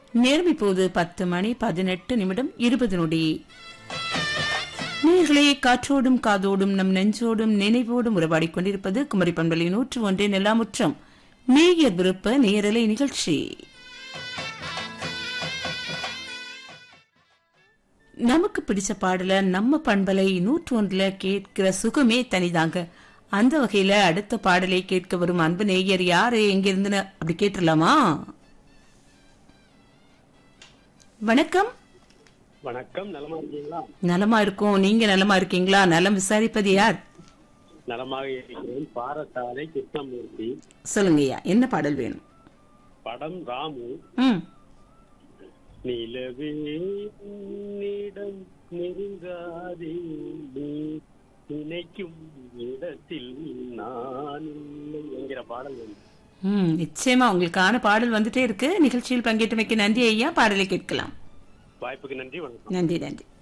நேரம் இப்போது பத்து மணி பதினெட்டு நிமிடம் இருபது நொடி நேர்களே காற்றோடும் காதோடும் நம் நெஞ்சோடும் நினைவோடும் உறவாடிக் கொண்டிருப்பது குமரி பண்பலை நூற்று ஒன்றே நிலாமுற்றம் மேயர் விருப்ப நேரலை நிகழ்ச்சி நமக்கு பிடிச்ச பாடல நம்ம பண்பலை நூற்று ஒன்றுல கேட்கிற சுகமே தனிதாங்க அந்த வகையில அடுத்த பாடலை கேட்க வரும் அன்பு நேயர் யாரு எங்க இருந்துன்னு அப்படி கேட்டுடலாமா வணக்கம் வணக்கம் நலமா இருக்கீங்களா நலமா இருக்கோம் நீங்க நலமா இருக்கீங்களா நலம் விசாரிப்பது யார் நலமாக இருக்கிறேன் பாரசாலை கிருஷ்ணமூர்த்தி சொல்லுங்கய்யா என்ன பாடல் வேணும் படம் ராமு ம் நிலவே உன்னிடம் நெருங்காதே நீ நினைக்கும் இடத்தில் நான் இல்லை என்கிற பாடல் வேணும். ம் நிச்சயமா உங்களுக்கான பாடல் வந்துட்டே இருக்கு நிகழ்ச்சியில் பங்கேற்றமைக்கு நன்றி ஐயா பாடலை கேட்கலாம் வாய்ப்புக்கு நன்றி வணக்கம் நன்றி நன்றி